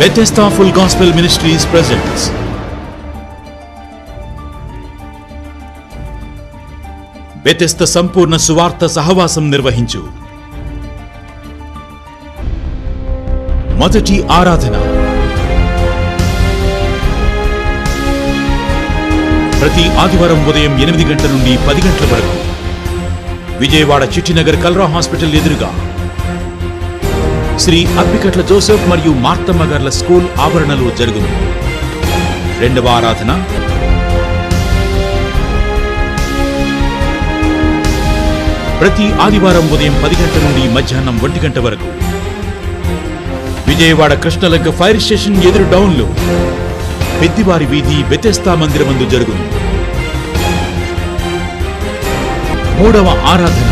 Bethesda Full Gospel Ministries presents Bethesda సంపూర్ణ సువార్త సహవాసం నిర్వహించు మొదటి ఆరాధన ప్రతి ఆదివారం ఉదయం ఎనిమిది గంటల నుండి పది గంటల వరకు విజయవాడ చిట్టినగర్ కల్రా హాస్పిటల్ ఎదురుగా శ్రీ అప్పికట్ల జోసెఫ్ మరియు మార్తమ్మ గార్ల స్కూల్ ఆవరణలో జరుగును రెండవ ఆరాధన ప్రతి ఆదివారం ఉదయం పది గంటల నుండి మధ్యాహ్నం ఒంటి గంట వరకు విజయవాడ కృష్ణలంక ఫైర్ స్టేషన్ ఎదురు డౌన్లో పెద్దివారి వీధి బెతెస్తా మందిరమందు జరుగును మూడవ ఆరాధన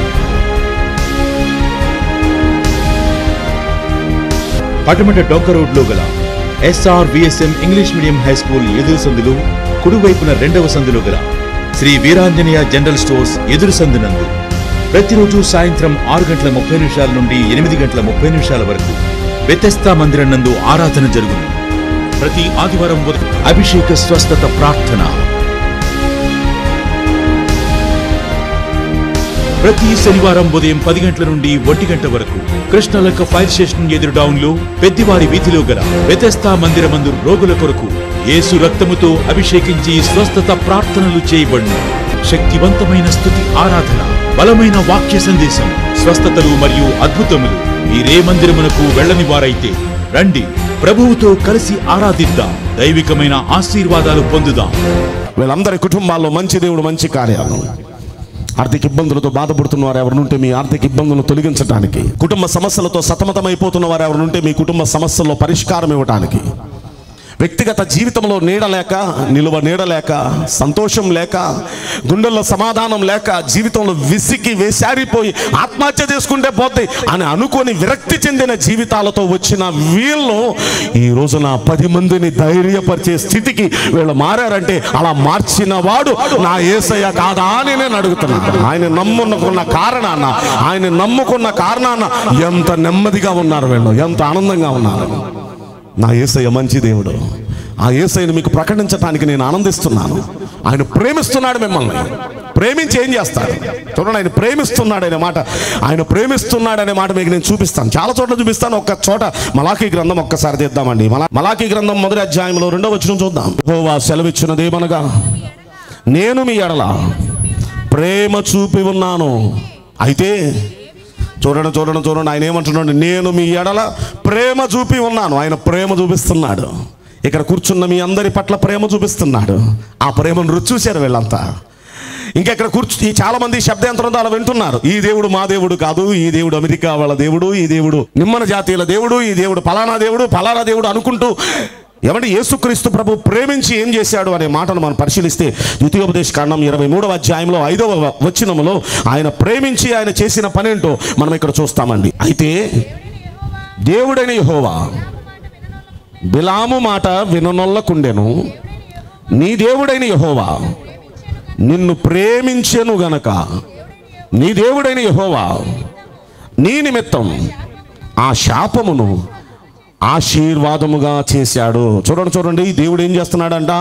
పటమట డొంక రోడ్లో గల SR VSM English medium high school ఎదురు సందులు కుడివైపున రెండవ సందులో గల శ్రీ వీరాంజనేయ జనరల్ స్టోర్స్ ఎదురు సందునందు ప్రతిరోజు సాయంత్రం ఆరు గంటల ముప్పై నిమిషాల నుండి ఎనిమిది గంటల ముప్పై నిమిషాల వరకు వ్యతస్థా మందిరం నందు ఆరాధన జరుగును ప్రతి ఆదివారం ఉదయం అభిషేక స్వస్థత ప్రార్థన ప్రతి శనివారం ఉదయం పది గంటల నుండి ఒంటి గంట వరకు కృష్ణలక్క ఫైర్ స్టేషన్ ఎదురు డౌన్ లో పెద్దివారి వీధిలో గల వ్యతస్థా మందిరమందు రోగుల కొరకు యేసు రక్తముతో అభిషేకించి స్వస్థత ప్రార్థనలు చేయబడును శక్తివంతమైన స్థుతి ఆరాధన బలమైన వాక్య సందేశం స్వస్థతలు మరియు అద్భుతములు మీరే మందిరమునకు వెళ్ళని వారైతే రండి ప్రభువుతో కలిసి ఆరాధిద్దాం దైవికమైన ఆశీర్వాదాలు పొందుదాం వీళ్ళందరి కుటుంబాల్లో మంచి దేవుడు మంచి కార్యాలు ఆర్థిక ఇబ్బందులతో బాధపడుతున్న వారు ఎవరినుంటే మీ ఆర్థిక ఇబ్బందులను తొలగించడానికి కుటుంబ సమస్యలతో సతమతమైపోతున్న వారు ఎవరినుంటే మీ కుటుంబ సమస్యల్లో పరిష్కారం ఇవ్వడానికి వ్యక్తిగత జీవితంలో నీడ లేక నిలువ నీడ లేక సంతోషం లేక గుండెల్లో సమాధానం లేక జీవితంలో విసిగి వేసారిపోయి ఆత్మహత్య చేసుకుంటే పోతే అని అనుకొని విరక్తి చెందిన జీవితాలతో వచ్చిన వీళ్ళు ఈ రోజున పది మందిని ధైర్యపరిచే స్థితికి వీళ్ళు మారారంటే అలా మార్చిన వాడు నా ఏసయ్య కాదా అని నేను అడుగుతున్నాను ఆయన నమ్ముకున్న కారణాన ఆయన నమ్ముకున్న కారణాన ఎంత నెమ్మదిగా ఉన్నారు వీళ్ళు ఎంత ఆనందంగా ఉన్నారు నా ఏసయ్య మంచి దేవుడు ఆ ఏసయ్యను మీకు ప్రకటించడానికి నేను ఆనందిస్తున్నాను ఆయన ప్రేమిస్తున్నాడు మిమ్మల్ని ప్రేమించి ఏం చేస్తాడు చూడండి ఆయన ప్రేమిస్తున్నాడు అనే మాట ఆయన ప్రేమిస్తున్నాడు అనే మాట మీకు నేను చూపిస్తాను చాలా చోట్ల చూపిస్తాను ఒక్క చోట మలాఖీ గ్రంథం ఒక్కసారి తీద్దామండి మలా మలాఖీ గ్రంథం మొదటి అధ్యాయంలో రెండో వచ్చిన చూద్దాం యెహోవా సెలవిచ్చినదేమనగా నేను మీ ఎడల ప్రేమ చూపి ఉన్నాను అయితే చూడండి చూడండి చూడండి ఆయన ఏమంటున్నాడు నేను మీ ఎడల ప్రేమ చూపి ఉన్నాను ఆయన ప్రేమ చూపిస్తున్నాడు ఇక్కడ కూర్చున్న మీ అందరి పట్ల ప్రేమ చూపిస్తున్నాడు ఆ ప్రేమను రుచి చూశారు వీళ్ళంతా ఇంకా ఇక్కడ కూర్చు ఈ చాలా మంది శబ్దాంతరంతో అలా వింటున్నారు ఈ దేవుడు మా దేవుడు కాదు ఈ దేవుడు అమెరికా వాళ్ళ దేవుడు ఈ దేవుడు నిమ్మన జాతీయుల దేవుడు ఈ దేవుడు ఫలానా దేవుడు ఫలానా దేవుడు అనుకుంటూ ఏమంటే యేసుక్రీస్తు ప్రభు ప్రేమించి ఏం చేశాడు అనే మాటను మనం పరిశీలిస్తే ద్వితీయోపదేశ కాండం ఇరవై మూడవ అధ్యాయంలో ఐదవ వ- వచనములో ఆయన ప్రేమించి ఆయన చేసిన పనేంటో మనం ఇక్కడ చూస్తామండి అయితే దేవుడైన యెహోవా బిలాము మాట విననొల్లకుండెను నీ దేవుడైన యెహోవా నిన్ను ప్రేమించెను గనక నీ దేవుడైన యెహోవా నీ నిమిత్తం ఆ శాపమును ఆశీర్వాదముగా చేశాడు చూడండి చూడండి దేవుడు ఏం చేస్తున్నాడంట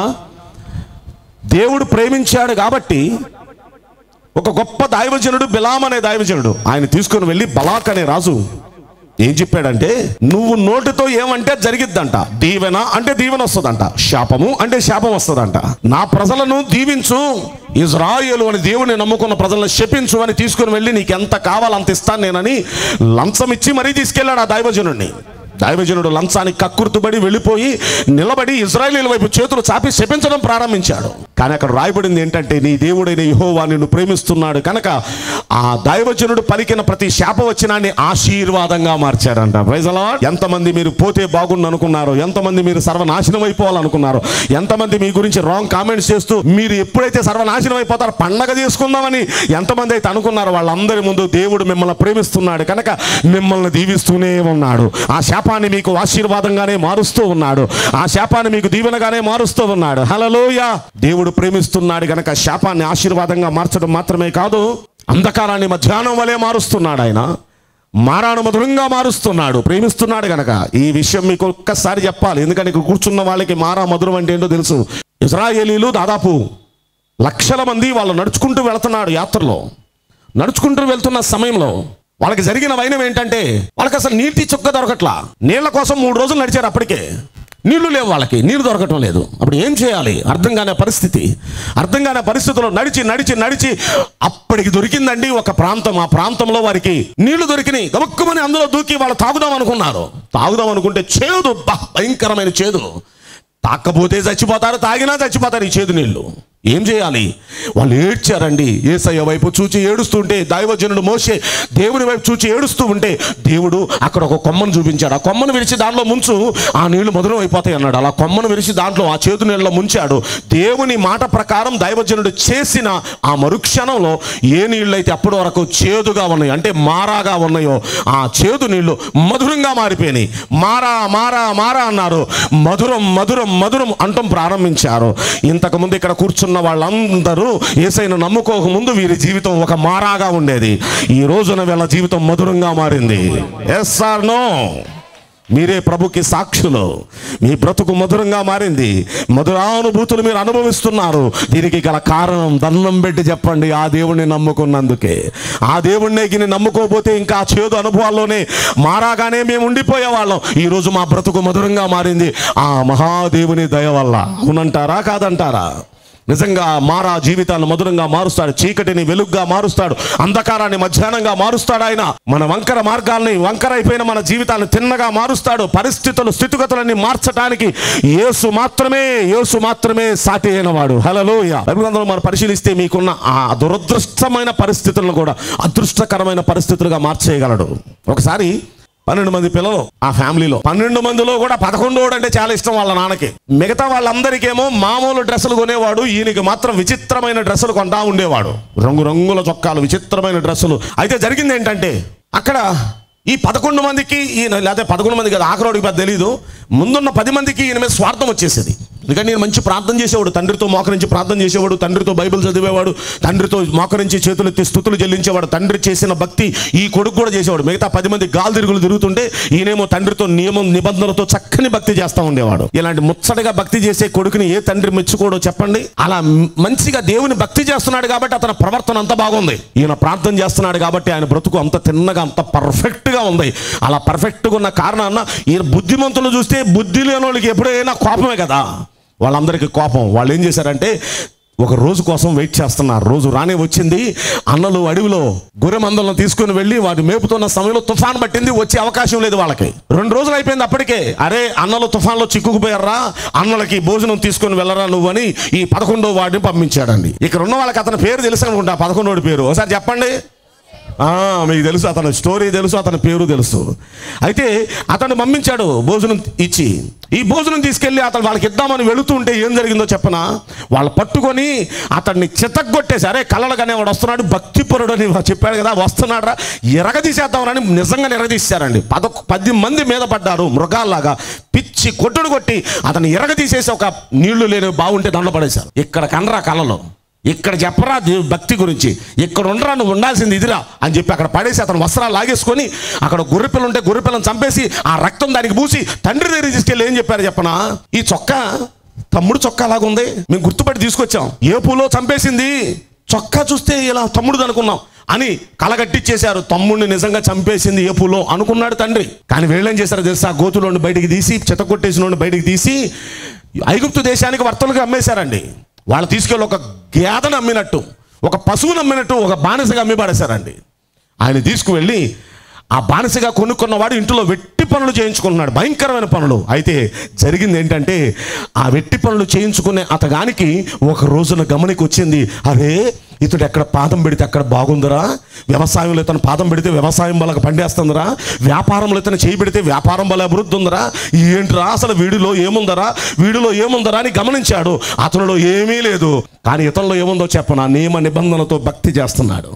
దేవుడు ప్రేమించాడు కాబట్టి ఒక గొప్ప దైవజనుడు బిలాం అనే దైవజనుడు ఆయన తీసుకొని వెళ్ళి బలాక్ అనే రాజు ఏం చెప్పాడంటే నువ్వు నోటితో ఏమంటే జరిగిద్దంట దీవెన అంటే దీవెన వస్తుందంట శాపము అంటే శాపం వస్తుందంట నా ప్రజలను దీవించు ఇజ్రాయేలు అని దేవుని నమ్ముకున్న ప్రజలను శపించు అని తీసుకుని వెళ్ళి నీకు ఎంత కావాలో అంత ఇస్తాను నేనని లంచం ఇచ్చి మరీ తీసుకెళ్ళాడు ఆ దైవజనుడిని దైవజనుడు లంచానికి కక్కుర్తుబడి వెళ్ళిపోయి నిలబడి ఇజ్రాయేలీల వైపు చేతులు చాపి శపించడం ప్రారంభించాడు కానీ అక్కడ రాయబడింది ఏంటంటే నీ దేవుడైన యెహోవా నిన్ను ప్రేమిస్తున్నాడు కనుక ఆ దైవజనుడు పలికిన ప్రతి శాపవచనాన్ని ఆశీర్వాదంగా మార్చాడంట Praise the Lord. ఎంతమంది మీరు పోతే బాగుండు అనుకున్నారు ఎంతమంది మీరు సర్వనాశనం అయిపోవాలనుకున్నారు ఎంతమంది మీ గురించి రాంగ్ కామెంట్స్ చేస్తూ మీరు ఎప్పుడైతే సర్వనాశనం అయిపోతారో పండగ చేసుకుందామని ఎంతమంది అయితే అనుకున్నారో వాళ్ళందరి ముందు దేవుడు మిమ్మల్ని ప్రేమిస్తున్నాడు కనుక మిమ్మల్ని దీవిస్తూనే ఉన్నాడు ఆ శాపాన్ని మీకు ఆశీర్వాదంగానే మారుస్తూ ఉన్నాడు ఆ శాపాన్ని మీకు దీవెనగానే మారుస్తూ ఉన్నాడు హలలోయ దేవుడు ప్రేమిస్తున్నాడు గనక శాపాన్ని ఆశీర్వాదంగా మార్చడం మాత్రమే కాదు అంధకారాన్ని మధ్యాహ్నం వలె మారుస్తున్నాడు ఆయన మారాను మధురంగా మారుస్తున్నాడు ప్రేమిస్తున్నాడు గనక ఈ విషయం మీకు ఒక్కసారి చెప్పాలి ఎందుకంటే ఇక్కడ కూర్చున్న వాళ్ళకి మారా మధురం అంటే ఏంటో తెలుసు ఇజ్రాయేలీలు దాదాపు లక్షల మంది వాళ్ళు నడుచుకుంటూ వెళుతున్నాడు యాత్రలో నడుచుకుంటూ వెళ్తున్న సమయంలో వాళ్ళకి జరిగిన వైనం ఏంటంటే వాళ్ళకి అసలు నీటి చుక్క దొరకట్లా నీళ్ల కోసం మూడు రోజులు నడిచారు అప్పటికే నీళ్లు లేవు వాళ్ళకి నీళ్లు దొరకటం లేదు అప్పుడు ఏం చేయాలి అర్థం కాని పరిస్థితి అర్థం కాని పరిస్థితిలో నడిచి నడిచి నడిచి అప్పటికి దొరికిందండి ఒక ప్రాంతం ఆ ప్రాంతంలో వారికి నీళ్లు దొరికినాయి గబక్కుమని అందులో దూకి వాళ్ళు తాగుదాం అనుకున్నారు తాగుదాం అనుకుంటే చేదు బా, భయంకరమైన చేదు తాకపోతే చచ్చిపోతారు తాగినా చచ్చిపోతారు ఈ చేదు నీళ్లు ఏం చేయాలి వాళ్ళు ఏడ్చారండి ఏసయ్య వైపు చూచి ఏడుస్తుంటే దైవజనుడు మోసే దేవుని వైపు చూచి ఏడుస్తూ ఉంటే దేవుడు అక్కడ ఒక కొమ్మను చూపించాడు ఆ కొమ్మను విరిచి దాంట్లో ముంచు ఆ నీళ్లు మధురం అయిపోతాయి అన్నాడు అలా కొమ్మను విరిచి దాంట్లో ఆ చేదు నీళ్ళలో ముంచాడు దేవుని మాట ప్రకారం దైవజనుడు చేసిన ఆ మరుక్షణంలో ఏ నీళ్ళు అయితే అప్పటి వరకు చేదుగా ఉన్నాయి అంటే మారాగా ఉన్నాయో ఆ చేదు నీళ్లు మధురంగా మారిపోయినాయి మారా మారా మారా అన్నారు మధురం మధురం మధురం అంటం ప్రారంభించారు ఇంతకుముందు ఇక్కడ కూర్చున్న వాళ్ళందరూ ఏసైను నమ్ముకోక ముందు వీరి జీవితం ఒక మారాగా ఉండేది ఈ రోజున వీళ్ళ జీవితం మధురంగా మారింది ఎస్ ఆర్ నో మీరే ప్రభుకి సాక్షులు మీ బ్రతుకు మధురంగా మారింది మధురానుభూతులు మీరు అనుభవిస్తున్నారు దీనికి గల కారణం దండం పెట్టి చెప్పండి ఆ దేవుణ్ణి నమ్ముకున్నందుకే ఆ దేవుణ్ణి గిని నమ్ముకోపోతే ఇంకా ఆ చేదు అనుభవాల్లోనే మారాగానే మేము ఉండిపోయేవాళ్ళం ఈరోజు మా బ్రతుకు మధురంగా మారింది ఆ మహాదేవుని దయ వల్ల అవునంటారా కాదంటారా నిజంగా మారా జీవితాన్ని మధురంగా మారుస్తాడు చీకటిని వెలుగ్గా మారుస్తాడు అంధకారాన్ని మధ్యాహ్నంగా మారుస్తాడు ఆయన మన వంకర మార్గాల్ని వంకర అయిపోయిన మన జీవితాన్ని తిన్నగా మారుస్తాడు పరిస్థితులు స్థితిగతులన్నీ మార్చడానికి యేసు మాత్రమే యేసు మాత్రమే సాటి అయిన వాడు హలలోయ బైబిల్ మనం పరిశీలిస్తే మీకున్న ఆ దురదృష్టమైన పరిస్థితులను కూడా అదృష్టకరమైన పరిస్థితులుగా మార్చేయగలడు ఒకసారి పన్నెండు మంది పిల్లలు ఆ ఫ్యామిలీలో పన్నెండు మందిలో కూడా పదకొండోడు అంటే చాలా ఇష్టం వాళ్ళ నాన్నకి మిగతా వాళ్ళందరికేమో మామూలు డ్రెస్సులు కొనేవాడు ఈయనకి మాత్రం విచిత్రమైన డ్రెస్సులు కొంటా ఉండేవాడు రంగు రంగుల చొక్కాలు విచిత్రమైన డ్రెస్సులు అయితే జరిగింది ఏంటంటే అక్కడ ఈ పదకొండు మందికి ఈయన లేకపోతే పదకొండు మంది కదా ఆఖరోడికి పెద్ద తెలీదు ముందున్న పది మందికి ఈయన మీద స్వార్థం వచ్చేసేది ఎందుకంటే నేను మంచి ప్రార్థన చేసేవాడు తండ్రితో మోకరించి ప్రార్థన చేసేవాడు తండ్రితో బైబిల్ చదివేవాడు తండ్రితో మోకరించి చేతులెత్తి స్థుతులు చెల్లించేవాడు తండ్రి చేసిన భక్తి ఈ కొడుకు కూడా చేసేవాడు మిగతా పది మంది గాలి తిరుగులు తిరుగుతుంటే ఈయనేమో తండ్రితో నియమం నిబంధనలతో చక్కని భక్తి చేస్తూ ఉండేవాడు ఇలాంటి ముచ్చటగా భక్తి చేసే కొడుకుని ఏ తండ్రి మెచ్చుకోడో చెప్పండి అలా మ్- మంచిగా దేవుని భక్తి చేస్తున్నాడు కాబట్టి అతని ప్రవర్తన అంత బాగుంది ఈయన ప్రార్థన చేస్తున్నాడు కాబట్టి ఆయన బ్రతుకు అంత తిన్నగా అంత పర్ఫెక్ట్ గా ఉంది అలా పర్ఫెక్ట్ గా ఉన్న కారణాన్న ఈయన బుద్ధిమంతులు చూస్తే బుద్ధి లేని వాళ్ళకి ఎప్పుడైనా కోపమే కదా వాళ్ళందరికీ కోపం వాళ్ళు ఏం చేశారంటే ఒక రోజు కోసం వెయిట్ చేస్తున్నారు రోజు రానే వచ్చింది అన్నలు అడవిలో గొర్రె మందలను తీసుకుని వెళ్ళి వాటి మేపుతున్న సమయంలో తుఫాన్ పట్టింది వచ్చే అవకాశం లేదు వాళ్ళకి రెండు రోజులు అయిపోయింది అప్పటికే అరే అన్నలు తుఫాన్లో చిక్కుకుపోయారా అన్నలకి భోజనం తీసుకొని వెళ్ళరా నువ్వని ఈ పదకొండో వాడిని పంపించాడండి ఇక్కడ ఉన్న వాళ్ళకి అతని పేరు తెలుసు అనుకుంటా పదకొండోడి పేరు ఒకసారి చెప్పండి ఆ, మీకు తెలుసు అతని స్టోరీ తెలుసు అతని పేరు తెలుసు అయితే అతను పంపించాడు భోజనం ఇచ్చి ఈ భోజనం తీసుకెళ్ళి అతను వాళ్ళకి ఇద్దామని వెళుతుంటే ఏం జరిగిందో చెప్పనా వాళ్ళు పట్టుకొని అతన్ని చితగ్గొట్టేసి అరే కళ్ళలుగానే వాడు వస్తున్నాడు భక్తిపరుడు అని చెప్పాడు కదా వస్తున్నాడు ఎరగదీసేద్దామని నిజంగా ఎరగదీశారండి పద పది మంది మీద పడ్డారు మృగాల్లాగా పిచ్చి కొట్టుడు కొట్టి అతను ఎరగదీసేసి ఒక నీళ్లు లేని బాగుంటే దండ పడేశారు ఇక్కడ కనరా కళ్ళలో ఇక్కడ చెప్పరా దేవు భక్తి గురించి ఇక్కడ ఉండరా నువ్వు ఉండాల్సింది ఇదిరా అని చెప్పి అక్కడ పడేసి అతను వస్త్రాలు లాగేసుకొని అక్కడ గొర్రెపిల్ల ఉంటే గొర్రెపిల్లని చంపేసి ఆ రక్తం దానికి పూసి తండ్రి దగ్గర తీసుకెళ్ళి ఏం చెప్పారు చెప్పనా ఈ చొక్కా తమ్ముడు చొక్కా లాగుంది మేము గుర్తుపట్టి తీసుకొచ్చాం ఏ పూలో చంపేసింది చొక్కా చూస్తే ఇలా తమ్ముడు అనుకున్నాం అని కలగట్టిచ్చేశారు తమ్ముడిని నిజంగా చంపేసింది ఏ పూలో అనుకున్నాడు తండ్రి కానీ వీళ్ళేం చేశారో తెలుసా గోతులోని బయటికి తీసి చెత్తకొట్టేసిన బయటికి తీసి ఐగుప్తు దేశానికి వర్తలుగా అమ్మేశారండి వాళ్ళు తీసుకెళ్ళి ఒక గేదను అమ్మినట్టు ఒక పశువును అమ్మినట్టు ఒక బానిసగా అమ్మి పడేశారండి ఆయన తీసుకువెళ్ళి ఆ బానిసగా కొనుక్కున్నవాడు ఇంట్లో వెట్టి పనులు చేయించుకుంటున్నాడు భయంకరమైన పనులు అయితే జరిగింది ఏంటంటే ఆ వెట్టి పనులు చేయించుకునే అతగానికి ఒక రోజున గమనికి వచ్చింది అరే ఇతడు ఎక్కడ పాదం పెడితే అక్కడ బాగుందిరా వ్యవసాయంలో ఇతను పాదం పెడితే వ్యవసాయం వాళ్ళకి పండేస్తుందిరా వ్యాపారంలో ఇతను చేయి పెడితే వ్యాపారం వల్ల అభివృద్ధి ఉందరా ఏంట్రా అసలు వీడిలో ఏముందరా వీడిలో ఏముందరా అని గమనించాడు అతనిలో ఏమీ లేదు కానీ ఇతనిలో ఏముందో చెప్పనా నియమ నిబంధనతో భక్తి చేస్తున్నాడు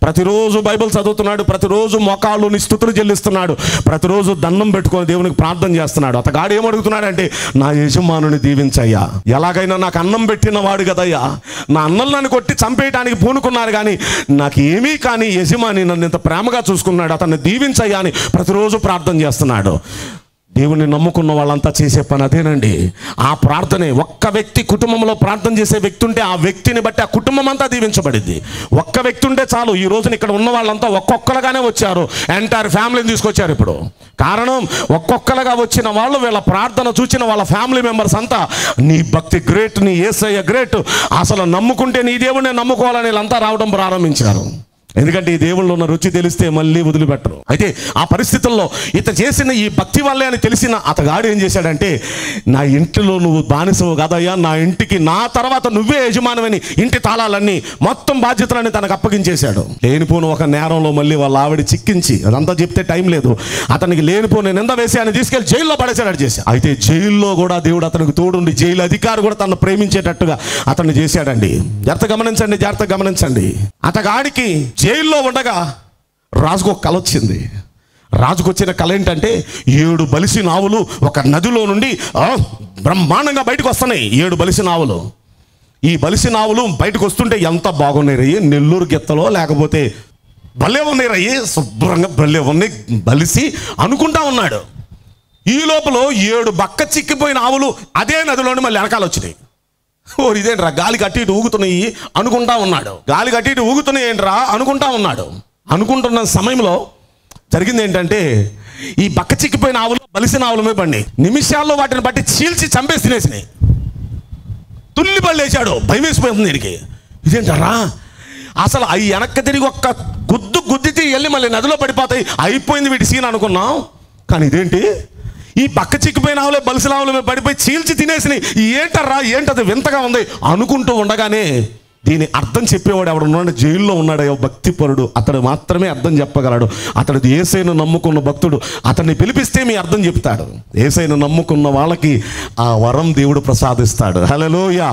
ప్రతిరోజు బైబిల్ చదువుతున్నాడు ప్రతిరోజు మొకాలు స్థుతులు చెల్లిస్తున్నాడు ప్రతిరోజు దండం పెట్టుకొని దేవునికి ప్రార్థన చేస్తున్నాడు అతగాడు ఏమడుగుతున్నాడంటే నా యజమానుని దీవించయ్యా ఎలాగైనా నాకు అన్నం పెట్టిన వాడు కదయ్యా నా అన్నం నన్ను కొట్టి చంపేయడానికి పూనుకున్నారు కానీ నాకు ఏమీ కానీ యజమాని నన్ను ఇంత ప్రేమగా చూసుకున్నాడు అతన్ని దీవించయ్యా అని ప్రతిరోజు ప్రార్థన చేస్తున్నాడు దేవుని నమ్ముకున్న వాళ్ళంతా చేసే పని అదేనండి ఆ ప్రార్థనే ఒక్క వ్యక్తి కుటుంబంలో ప్రార్థన చేసే వ్యక్తి ఉంటే ఆ వ్యక్తిని బట్టి ఆ కుటుంబం అంతా దీవించబడింది ఒక్క వ్యక్తి ఉంటే చాలు ఈ రోజున ఇక్కడ ఉన్న వాళ్ళంతా ఒక్కొక్కరుగానే వచ్చారు ఎంటైర్ ఫ్యామిలీని తీసుకొచ్చారు ఇప్పుడు కారణం ఒక్కొక్కరుగా వచ్చిన వాళ్ళు వీళ్ళ ప్రార్థన చూచిన వాళ్ళ ఫ్యామిలీ మెంబర్స్ అంతా నీ భక్తి గ్రేట్ నీ ఏసయ్య గ్రేట్ అసలు నమ్ముకుంటే నీ దేవుడిని నమ్ముకోవాలని వీళ్ళంతా రావడం ప్రారంభించారు ఎందుకంటే ఈ దేవుళ్ళు ఉన్న రుచి తెలిస్తే మళ్ళీ వదిలిపెట్టరు అయితే ఆ పరిస్థితుల్లో ఇత చేసిన ఈ భక్తి వల్లే అని తెలిసిన అతగాడు ఏం చేశాడంటే నా ఇంటిలో నువ్వు బానిసవు కాదయ్యా నా ఇంటికి నా తర్వాత నువ్వే యజమానమని ఇంటి తాళాలన్నీ మొత్తం బాధ్యతలన్నీ తనకు అప్పగించేశాడు లేనిపోను ఒక నేరంలో మళ్ళీ వాళ్ళ ఆవిడ చిక్కించి అదంతా చెప్తే టైం లేదు అతనికి లేనిపోని నింద వేసి ఆయన తీసుకెళ్లి జైల్లో పడేసాడు చేశాడు అయితే జైల్లో కూడా దేవుడు అతనికి తోడుండి జైలు అధికారి కూడా తను ప్రేమించేటట్టుగా అతన్ని చేశాడండి జాగ్రత్త గమనించండి జాగ్రత్త గమనించండి అతగాడికి జైల్లో ఉండగా రాజుకు ఒక కల వచ్చింది రాజుకు వచ్చిన కళ ఏంటంటే ఏడు బలిసి నావులు ఒక నదిలో నుండి ఆ, బ్రహ్మాండంగా బయటకు వస్తున్నాయి ఏడు బలిసి నావులు ఈ బలిసి నావులు బయటకు వస్తుంటే ఎంత బాగున్నాయి రయ్యి నెల్లూరు గిత్తలో లేకపోతే భలే ఉన్నాయి రయ్యి శుభ్రంగా భలే ఉన్నాయి బలిసి అనుకుంటా ఉన్నాడు ఈ లోపల ఏడు బక్క చిక్కిపోయిన ఆవులు అదే నదిలోని మళ్ళీ వెనకాల వచ్చినాయి ఓ ఇదేంట్రా గాలి కట్టి ఇటు ఊగుతున్నాయి అనుకుంటా ఉన్నాడు గాలి కట్టి ఇటు ఊగుతున్నాయి ఏంట్రా అనుకుంటా ఉన్నాడు అనుకుంటున్న సమయంలో జరిగింది ఏంటంటే ఈ బక్క చిక్కిపోయిన ఆవులు బలిసిన ఆవుల మీద పడి నిమిషాల్లో వాటిని బట్టి చీల్చి చంపేసి తినేసినాయి తుల్లి పళ్ళేశాడు భయం వేసిపోతుంది దీనికి ఇదేంటరా అసలు అవి వెనక్కి తిరిగి ఒక్క గుద్దు గుద్దితే వెళ్ళి మళ్ళీ నదిలో పడిపోతాయి అయిపోయింది వీటి సీన్ అనుకున్నాం కానీ ఇదేంటి ఈ పక్క చిక్కిపోయిన ఆవులే బలిసిన ఆవుల మీద పడిపోయి చీల్చి తినేసినాయి ఏంటర్రా ఏంటది వింతగా ఉంది అనుకుంటూ ఉండగానే దీని అర్థం చెప్పేవాడు ఎవడు ఉన్నాడు జైల్లో ఉన్నాడు భక్తిపరుడు అతడు మాత్రమే అర్థం చెప్పగలడు అతడు ఏసైను నమ్ముకున్న భక్తుడు అతన్ని పిలిపిస్తే మీ అర్థం చెప్తాడు ఏసైను నమ్ముకున్న వాళ్ళకి ఆ వరం దేవుడు ప్రసాదిస్తాడు హలలోయ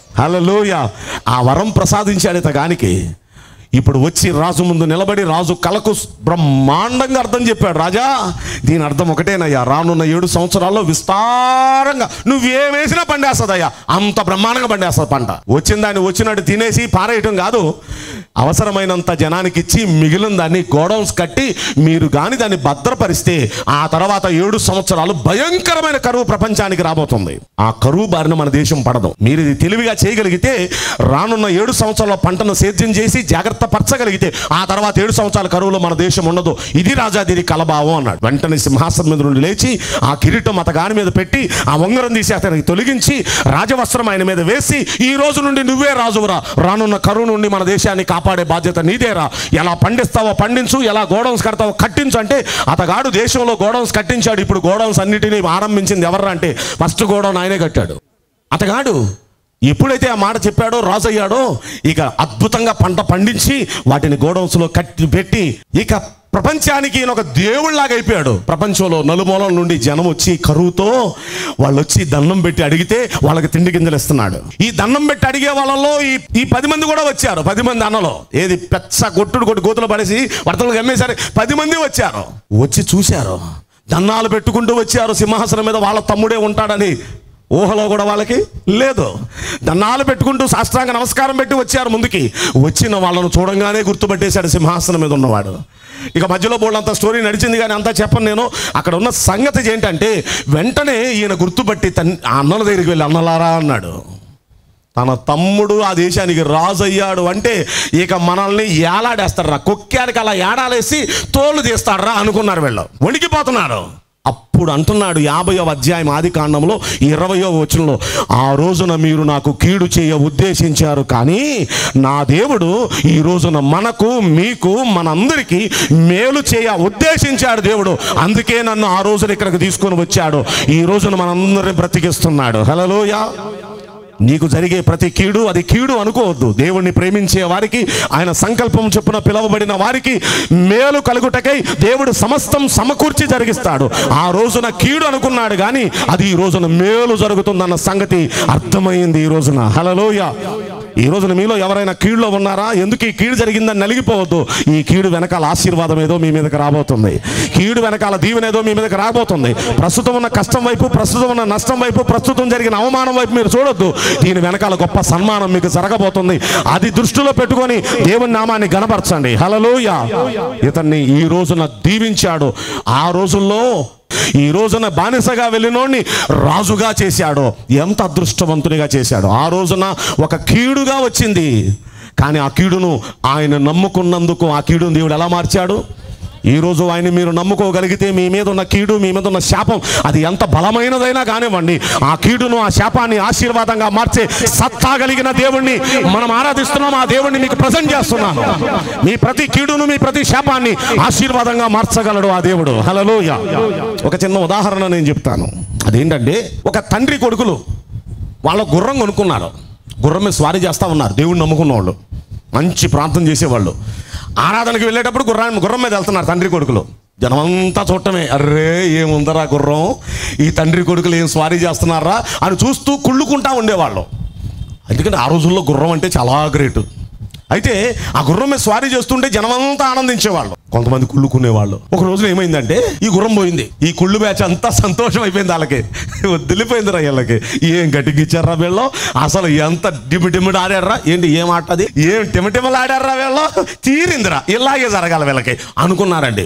హలలోయ ఆ వరం ప్రసాదించాడు ఇతగానికి ఇప్పుడు వచ్చి రాజు ముందు నిలబడి రాజు కలకు బ్రహ్మాండంగా అర్థం చెప్పాడు రాజా దీని అర్థం ఒకటేనయ్యా రానున్న ఏడు సంవత్సరాల్లో విస్తారంగా నువ్వేం వేసినా పండేస్తుందయ్యా అంత బ్రహ్మాండంగా పండేస్తుంది పంట వచ్చిన దాన్ని వచ్చినట్టు తినేసి పారేయటం కాదు అవసరమైనంత జనానికి ఇచ్చి మిగిలిన దాన్ని గోడౌన్స్ కట్టి మీరు కానీ దాన్ని భద్రపరిస్తే ఆ తర్వాత ఏడు సంవత్సరాలు భయంకరమైన కరువు ప్రపంచానికి రాబోతుంది ఆ కరువు బారిన మన దేశం పడదు మీరు ఇది తెలివిగా చేయగలిగితే రానున్న ఏడు సంవత్సరాల పంటను సేద్యం చేసి జాగ్రత్త పరచగలిగితే ఆ తర్వాత ఏడు సంవత్సరాల కరువులో మన దేశం ఉండదు ఇది రాజా దీని కలభావం అన్నాడు వెంటనే సింహాసనం మీద నుండి లేచి ఆ కిరీటం అతగాని మీద పెట్టి ఆ ఉంగరం తీసి అతనికి తొలగించి రాజవస్త్రం ఆయన మీద వేసి ఈ రోజు నుండి నువ్వే రాజువురా రానున్న కరువు నుండి మన దేశాన్ని కాపాడే బాధ్యత నీదేరా ఎలా పండిస్తావో పండించు ఎలా గోడౌన్స్ కడతావో కట్టించు అంటే అతగాడు దేశంలో గోడౌన్స్ కట్టించాడు ఇప్పుడు గోడౌన్స్ అన్నిటినీ ఆరంభించింది ఎవర్రా అంటే ఫస్ట్ గోడౌన్ ఆయనే కట్టాడు అతగాడు ఎప్పుడైతే ఆ మాట చెప్పాడో రాజు అయ్యాడో ఇక అద్భుతంగా పంట పండించి వాటిని గోడౌన్స్లో కట్టి పెట్టి ఇక ప్రపంచానికి ఈయన ఒక దేవుళ్ళలాగా అయిపోయాడు ప్రపంచంలో నలుమూలల నుండి జనం వచ్చి కరువుతో వాళ్ళు వచ్చి దండం పెట్టి అడిగితే వాళ్ళకి తిండి గింజలు ఇస్తున్నాడు ఈ దండం పెట్టి అడిగే వాళ్ళలో ఈ ఈ పది మంది కూడా వచ్చారు పది మంది అన్నలో ఏది పెచ్చ కొట్టుడు కొట్టి గోతులు పడేసి వడతలు గమ్మేశారు పది మంది వచ్చారు వచ్చి చూశారు దన్నాలు పెట్టుకుంటూ వచ్చారు సింహాసనం మీద వాళ్ళ తమ్ముడే ఉంటాడని ఊహలో కూడా వాళ్ళకి లేదు దన్నాలు పెట్టుకుంటూ సాష్టాంగ నమస్కారం పెట్టి వచ్చారు ముందుకి వచ్చిన వాళ్ళను చూడంగానే గుర్తుపట్టేశాడు సింహాసనం మీద ఉన్నవాడు ఇక మధ్యలో బోళ్ళంత స్టోరీ నడిచింది కానీ అంతా చెప్పను నేను అక్కడ ఉన్న సంగతి ఏంటంటే వెంటనే ఈయన గుర్తుపట్టి తన్ ఆ అన్నల దగ్గరికి వెళ్ళి అన్నలారా అన్నాడు తన తమ్ముడు ఆ దేశానికి రాజు అయ్యాడు అంటే ఇక మనల్ని ఏలాడేస్తారా కుక్కానికి అలా ఏడాలేసి తోలు తీస్తాడరా అనుకున్నారు వీళ్ళు వణికిపోతున్నారు అప్పుడు అంటున్నాడు యాభైవ అధ్యాయం ఆది కాండంలో ఇరవయో వచనంలో ఆ రోజున మీరు నాకు కీడు చేయ ఉద్దేశించారు కానీ నా దేవుడు ఈ రోజున మనకు మీకు మనందరికీ మేలు చేయ ఉద్దేశించాడు దేవుడు అందుకే నన్ను ఆ రోజున ఇక్కడికి తీసుకొని వచ్చాడు ఈ రోజున మనందరిని బ్రతికిస్తున్నాడు హలోయా నీకు జరిగే ప్రతి కీడు అది కీడు అనుకోవద్దు దేవుణ్ణి ప్రేమించే వారికి ఆయన సంకల్పం చొప్పున పిలువబడిన వారికి మేలు కలుగుటకై దేవుడు సమస్తం సమకూర్చి జరిగిస్తాడు ఆ రోజున కీడు అనుకున్నాడు కానీ అది ఈ రోజున మేలు జరుగుతుందన్న సంగతి అర్థమైంది ఈ రోజున హలలోయ ఈ రోజున మీలో ఎవరైనా కీడులో ఉన్నారా ఎందుకు ఈ కీడు జరిగిందని నలిగిపోవద్దు ఈ కీడు వెనకాల ఆశీర్వాదం ఏదో మీ మీదకి రాబోతుంది కీడు వెనకాల దీవెన ఏదో మీ మీదకి రాబోతుంది ప్రస్తుతం ఉన్న కష్టం వైపు ప్రస్తుతం ఉన్న నష్టం వైపు ప్రస్తుతం జరిగిన అవమానం వైపు మీరు చూడొద్దు దీని వెనకాల గొప్ప సన్మానం మీకు జరగబోతుంది అది దృష్టిలో పెట్టుకొని దేవుని నామాన్ని గనపరచండి హలలోయ ఇతన్ని ఈ రోజున దీవించాడు ఆ రోజుల్లో ఈ రోజున బానిసగా వెళ్ళినోడిని రాజుగా చేశాడు ఎంత అదృష్టవంతునిగా చేశాడు ఆ రోజున ఒక కీడుగా వచ్చింది కానీ ఆ కీడును ఆయన నమ్ముకున్నందుకు ఆ కీడును దేవుడు ఎలా మార్చాడు ఈ రోజు ఆయన మీరు నమ్ముకోగలిగితే మీ మీద ఉన్న కీడు మీ మీద ఉన్న శాపం అది ఎంత బలమైనదైనా కానివ్వండి ఆ కీడును ఆ శాపాన్ని ఆశీర్వాదంగా మార్చే సత్తా కలిగిన దేవుణ్ణి మనం ఆరాధిస్తున్నాం ఆ దేవుణ్ణి మీకు ప్రజెంట్ చేస్తున్నాను మీ ప్రతి కీడును మీ ప్రతి శాపాన్ని ఆశీర్వాదంగా మార్చగలడు ఆ దేవుడు హలలోయ ఒక చిన్న ఉదాహరణ నేను చెప్తాను అదేంటంటే ఒక తండ్రి కొడుకులు వాళ్ళ గుర్రం కొనుక్కున్నారు గుర్రం మీద స్వారీ చేస్తూ ఉన్నారు దేవుడిని నమ్ముకున్న వాళ్ళు మంచి ప్రాంతం చేసేవాళ్ళు ఆరాధనకి వెళ్ళేటప్పుడు గుర్రాన్ని గుర్రం మీద వెళ్తున్నారు తండ్రి కొడుకులు జనమంతా చూడటమే అర్రే ఏముందరా గుర్రం ఈ తండ్రి కొడుకులు ఏం స్వారీ చేస్తున్నారా అని చూస్తూ కుళ్ళుకుంటా ఉండేవాళ్ళు ఎందుకంటే ఆ రోజుల్లో గుర్రం అంటే చాలా గ్రేట్ అయితే ఆ గుర్రం మీద స్వారీ చేస్తుంటే జనమంతా ఆనందించేవాళ్ళు కొంతమంది కుళ్ళుకునేవాళ్ళు ఒక రోజున ఏమైందంటే ఈ గుర్రం పోయింది ఈ కుళ్ళు బ్యాచ్ అంతా సంతోషం అయిపోయింది వాళ్ళకి వదిలిపోయింది రా వీళ్ళకి ఏం గట్టికిచ్చారా వీళ్ళు అసలు ఎంత డిమి డిమిడి ఆడారా ఏంటి ఏం ఆటది ఏం టిమటిమలు ఆడారా వీళ్ళు తీరిందిరా ఇలాగే జరగాలి వీళ్ళకి అనుకున్నారండి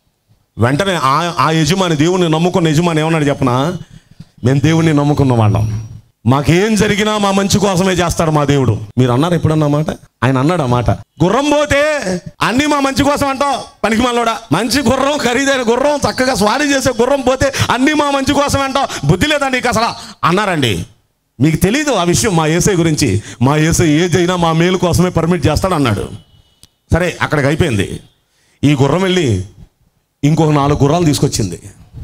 వెంటనే ఆ ఆ యజమాని దేవుణ్ణి నమ్ముకున్న యజమాని ఏమన్నాడు చెప్పనా మేము దేవుణ్ణి నమ్ముకున్న వాళ్ళం మాకేం జరిగినా మా మంచి కోసమే చేస్తాడు మా దేవుడు మీరు అన్నారు ఎప్పుడన్నా మాట ఆయన అన్నాడు ఆ మాట గుర్రం పోతే అన్ని మా మంచి కోసం అంటావు పనికి మనలోడా మంచి గుర్రం ఖరీదైన గుర్రం చక్కగా స్వారీ చేసే గుర్రం పోతే అన్ని మా మంచి కోసం అంటావు బుద్ధి లేదా నీకు అసలు అన్నారండి మీకు తెలీదు ఆ విషయం మా ఏసై గురించి మా ఏసై ఏదైనా మా మేలు కోసమే పర్మిట్ చేస్తాడు అన్నాడు సరే అక్కడికి అయిపోయింది ఈ గుర్రం వెళ్ళి ఇంకొక నాలుగు గుర్రాలు తీసుకొచ్చింది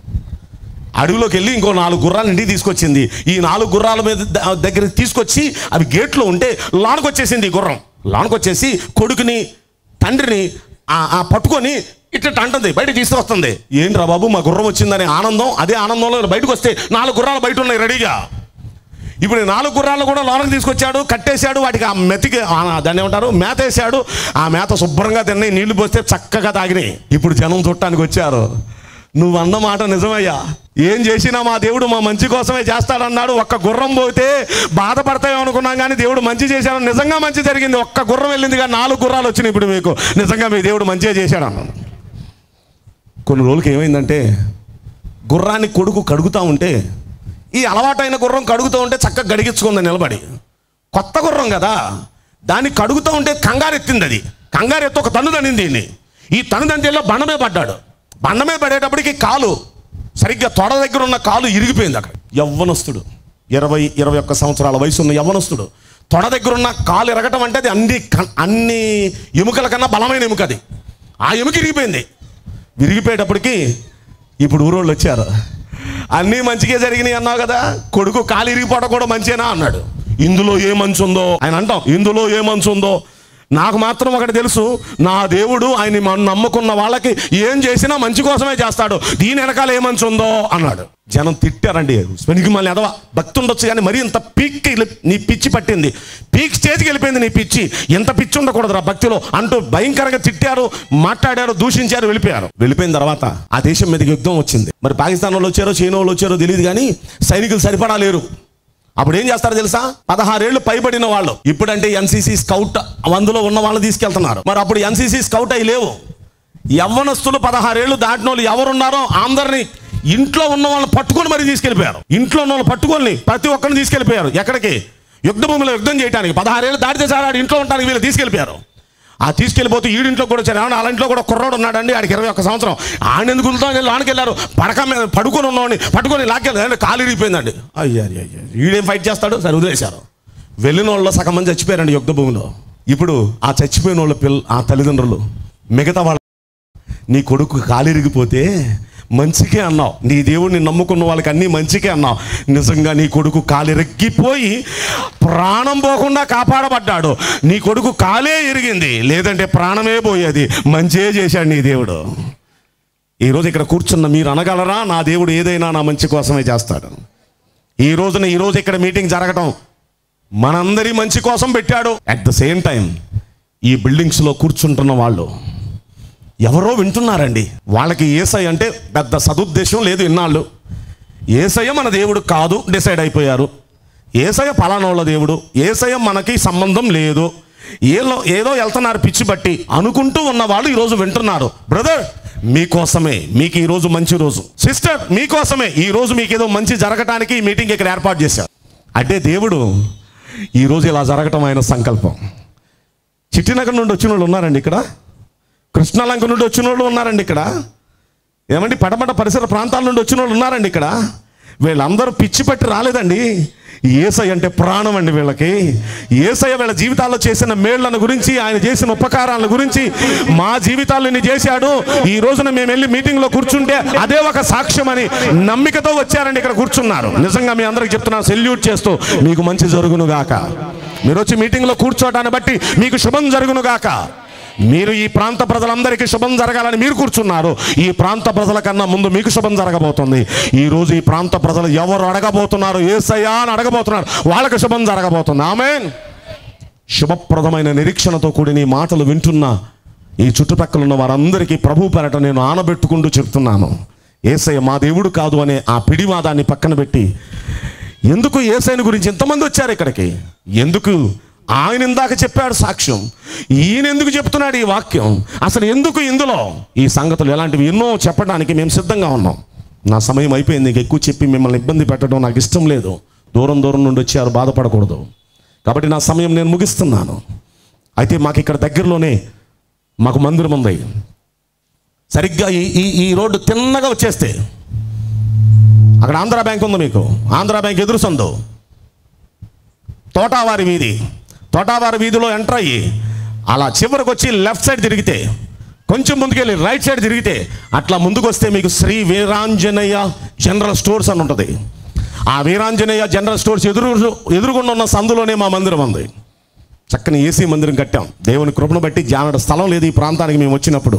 అడవిలోకి వెళ్ళి ఇంకో నాలుగు గుర్రాలు ఇంటికి తీసుకొచ్చింది ఈ నాలుగు గుర్రాల మీద ద- దగ్గరికి తీసుకొచ్చి అవి గేట్లో ఉంటే లోనకు వచ్చేసింది ఈ గుర్రం లోనకు వచ్చేసి కొడుకుని తండ్రిని ఆ- ఆ పట్టుకొని ఇట్లా అంటుంది బయట తీసుకొస్తుంది ఏంట్రా బాబు మా గుర్రం వచ్చిందనే ఆనందం అదే ఆనందంలో బయటకు వస్తే నాలుగు గుర్రాలు బయట ఉన్నాయి రెడీగా ఇప్పుడు ఈ నాలుగు గుర్రాలు కూడా లోనకి తీసుకొచ్చాడు కట్టేశాడు వాటికి ఆ మెతికి ఆ దాన్ని ఏమంటారు మేత వేసాడు ఆ మేత శుభ్రంగా తిన్నాయి నీళ్లు పోస్తే చక్కగా తాగినాయి ఇప్పుడు జనం చుట్టానికి వచ్చారు నువ్వు అన్న మాట నిజమయ్యా ఏం చేసినా మా దేవుడు మా మంచి కోసమే చేస్తాడన్నాడు ఒక్క గుర్రం పోతే బాధపడతాయి అనుకున్నాం కానీ దేవుడు మంచి చేశాడు నిజంగా మంచి జరిగింది ఒక్క గుర్రం వెళ్ళింది కానీ నాలుగు గుర్రాలు వచ్చినాయి ఇప్పుడు మీకు నిజంగా మీ దేవుడు మంచిగా చేశాడు అన్నాడు కొన్ని రోజులకి ఏమైందంటే గుర్రాన్ని కొడుకు కడుగుతూ ఉంటే ఈ అలవాటైన గుర్రం కడుగుతూ ఉంటే చక్కగా గడిగించుకుంది నిలబడి కొత్త గుర్రం కదా దాన్ని కడుగుతూ ఉంటే కంగారు ఎత్తింది అది కంగారు ఎత్తి ఒక తన్ను తన్నింది దీన్ని ఈ తన్ను తంతిలో బండ మీద పడ్డాడు బండ మీద పడేటప్పటికి కాలు సరిగ్గా తొడ దగ్గర ఉన్న కాలు ఇరిగిపోయింది అక్కడ యవ్వనస్తుడు ఇరవై ఇరవై ఒక్క సంవత్సరాల వయసు ఉన్న యవ్వనస్తుడు తొడ దగ్గర ఉన్న కాలు ఎరగటం అంటే అది అన్ని కన్- అన్ని ఎముకల కన్నా బలమైన ఎముక అది ఆ ఎముక ఇరిగిపోయింది విరిగిపోయేటప్పటికి ఇప్పుడు ఊరోళ్ళు వచ్చారు అన్నీ మంచిగా జరిగినాయి అన్నావు కదా కొడుకు కాలు ఇరిగిపోవడం కూడా మంచిదేనా అన్నాడు ఇందులో ఏ మంచి ఉందో ఆయన అంటాం ఇందులో ఏ మంచి ఉందో నాకు మాత్రం ఒకటి తెలుసు నా దేవుడు ఆయన మన నమ్ముకున్న వాళ్ళకి ఏం చేసినా మంచి కోసమే చేస్తాడు దీని వెనకాల ఏ మంచి ఉందో అన్నాడు జనం తిట్టారండి స్పెనికి మళ్ళీ ఎదవ భక్తి ఉండొచ్చు కానీ మరీ ఇంత పీక్ నీ పిచ్చి పట్టింది పీక్ స్టేజ్కి వెళ్ళిపోయింది నీ పిచ్చి ఎంత పిచ్చి ఉండకూడదురా భక్తిలో అంటూ భయంకరంగా తిట్టారు మాట్లాడారు దూషించారు వెళ్ళిపోయారు వెళ్ళిపోయిన తర్వాత ఆ దేశం మీదకి యుద్ధం వచ్చింది మరి పాకిస్తాన్ వాళ్ళు వచ్చారో చైనా వాళ్ళు వచ్చారో తెలియదు కానీ సైనికులు సరిపడా లేరు అప్పుడు ఏం చేస్తారో తెలుసా పదహారేళ్లు పైబడిన వాళ్ళు ఇప్పుడంటే ఎన్సీసీ స్కౌట్ అందులో ఉన్న వాళ్ళు తీసుకెళ్తున్నారు మరి అప్పుడు ఎన్సీసీ స్కౌట్ అయి లేవు యవ్వనస్తులు పదహారేళ్లు దాటిన వాళ్ళు ఎవరున్నారో అందరినీ ఇంట్లో ఉన్న వాళ్ళని పట్టుకొని మరీ తీసుకెళ్ళిపోయారు ఇంట్లో ఉన్న వాళ్ళు పట్టుకొని ప్రతి ఒక్కరిని తీసుకెళ్ళిపోయారు ఎక్కడికి యుద్ధ భూమిలో యుద్ధం చేయడానికి పదహారేళ్ళు దాటితే సార్ ఆడు ఇంట్లో ఉండడానికి వీళ్ళు తీసుకెళ్ళిపోయారు ఆ తీసుకెళ్ళిపోతే ఈడింట్లో కూడా వచ్చారు ఏమన్నా వాళ్ళ ఇంట్లో కూడా కుర్రాడు ఉన్నాడండి ఆడికి ఇరవై ఒక్క సంవత్సరం ఆయన ఎందుకు వెళ్తాం లోనికి వెళ్ళారు పడక మీద పడుకొని ఉన్నవాడిని పట్టుకొని లాక్కెళ్ళి కాలు ఇరిగిపోయిందండి అయ్యా అయ్యా ఈడేం ఫైట్ చేస్తాడు సరే వదిలేశారు వెళ్ళిన వాళ్ళు సగం మంది చచ్చిపోయారండి యుద్ధ భూమిలో ఇప్పుడు ఆ చచ్చిపోయిన వాళ్ళ పిల్ల ఆ తల్లిదండ్రులు మిగతా వాళ్ళ నీ కొడుకు కాలిరిగిపోతే మంచికే అన్నావు నీ దేవుడిని నమ్ముకున్న వాళ్ళకి అన్నీ మంచికే అన్నావు నిజంగా నీ కొడుకు కాలిరెక్కిపోయి ప్రాణం పోకుండా కాపాడబడ్డాడు నీ కొడుకు కాలే ఇరిగింది లేదంటే ప్రాణమే పోయేది మంచే చేశాడు నీ దేవుడు ఈరోజు ఇక్కడ కూర్చున్న మీరు అనగలరా నా దేవుడు ఏదైనా నా మంచి కోసమే చేస్తాడు ఈ రోజున ఈ రోజు ఇక్కడ మీటింగ్ జరగటం మనందరి మంచి కోసం పెట్టాడు అట్ ద సేమ్ టైం ఈ బిల్డింగ్స్లో కూర్చుంటున్న వాళ్ళు ఎవరో వింటున్నారండి వాళ్ళకి ఏసై అంటే పెద్ద సదుద్దేశం లేదు ఇన్నాళ్ళు ఏసయ్య మన దేవుడు కాదు డిసైడ్ అయిపోయారు ఏసయ్య పలానోళ్ళ దేవుడు ఏసయ్య మనకి సంబంధం లేదు ఏలో ఏదో వెళ్తున్నారు పిచ్చి బట్టి అనుకుంటూ ఉన్నవాళ్ళు ఈరోజు వింటున్నారు బ్రదర్ మీకోసమే మీకు ఈరోజు మంచి రోజు సిస్టర్ మీకోసమే ఈ రోజు మీకు ఏదో మంచి జరగటానికి ఈ మీటింగ్ ఇక్కడ ఏర్పాటు చేశారు అంటే దేవుడు ఈరోజు ఇలా జరగటం ఆయన సంకల్పం చిట్టినగర్ నుండి వచ్చిన వాళ్ళు ఉన్నారండి ఇక్కడ కృష్ణాలంక నుండి వచ్చిన వాళ్ళు ఉన్నారండి ఇక్కడ ఏమండి పడమట పరిసర ప్రాంతాల నుండి వచ్చిన వాళ్ళు ఉన్నారండి ఇక్కడ వీళ్ళందరూ పిచ్చి పట్టి రాలేదండి ఏసై అంటే ప్రాణం అండి వీళ్ళకి ఏసయ్య వీళ్ళ జీవితాల్లో చేసిన మేళ్లను గురించి ఆయన చేసిన ఉపకారాల గురించి మా జీవితాల్లో ఇన్ని చేశాడు ఈ రోజున మేము వెళ్ళి మీటింగ్లో కూర్చుంటే అదే ఒక సాక్ష్యం అని నమ్మికతో వచ్చారండి ఇక్కడ కూర్చున్నారు నిజంగా మీ అందరికి చెప్తున్నాను సెల్యూట్ చేస్తూ మీకు మంచి జరుగును గాక మీరు వచ్చి మీటింగ్లో కూర్చోటాన్ని బట్టి మీకు శుభం జరుగును గాక మీరు ఈ ప్రాంత ప్రజలందరికీ శుభం జరగాలని మీరు కూర్చున్నారు ఈ ప్రాంత ప్రజల కన్నా ముందు మీకు శుభం జరగబోతుంది ఈ రోజు ఈ ప్రాంత ప్రజలు ఎవరు అడగబోతున్నారు ఏసయ్యా అని అడగబోతున్నారు వాళ్ళకి శుభం జరగబోతుంది ఆమె శుభప్రదమైన నిరీక్షణతో కూడిన ఈ మాటలు వింటున్న ఈ చుట్టుపక్కల ఉన్న వారందరికీ ప్రభు పెరట నేను ఆనబెట్టుకుంటూ చెప్తున్నాను ఏసయ్య మా దేవుడు కాదు అనే ఆ పిడివాదాన్ని పక్కన పెట్టి ఎందుకు ఏసైని గురించి ఎంతమంది వచ్చారు ఇక్కడికి ఎందుకు ఆయన ఇందాక చెప్పాడు సాక్ష్యం ఈయన ఎందుకు చెప్తున్నాడు ఈ వాక్యం అసలు ఎందుకు ఇందులో ఈ సంగతులు ఎలాంటివి ఎన్నో చెప్పడానికి మేము సిద్ధంగా ఉన్నాం నా సమయం అయిపోయింది ఇంక ఎక్కువ చెప్పి మిమ్మల్ని ఇబ్బంది పెట్టడం నాకు ఇష్టం లేదు దూరం దూరం నుండి వచ్చారు బాధపడకూడదు కాబట్టి నా సమయం నేను ముగిస్తున్నాను అయితే మాకు ఇక్కడ దగ్గరలోనే మాకు మందిరం ఉంది సరిగ్గా ఈ ఈ ఈ రోడ్డు తిన్నగా వచ్చేస్తే అక్కడ ఆంధ్ర బ్యాంక్ ఉంది మీకు ఆంధ్ర బ్యాంక్ ఎదురు సందు తోటావారి వీధి తోటావారి వీధిలో ఎంటర్ అయ్యి అలా చివరికి వచ్చి లెఫ్ట్ సైడ్ తిరిగితే కొంచెం ముందుకెళ్ళి రైట్ సైడ్ తిరిగితే అట్లా ముందుకు వస్తే మీకు శ్రీ వీరాంజనేయ జనరల్ స్టోర్స్ అని ఉంటుంది ఆ వీరాంజనేయ జనరల్ స్టోర్స్ ఎదురు ఎదురుగుండా ఉన్న సందులోనే మా మందిరం ఉంది చక్కని ఏసీ మందిరం కట్టాం దేవుని కృపను బట్టి జానడ స్థలం లేదు ఈ ప్రాంతానికి మేము వచ్చినప్పుడు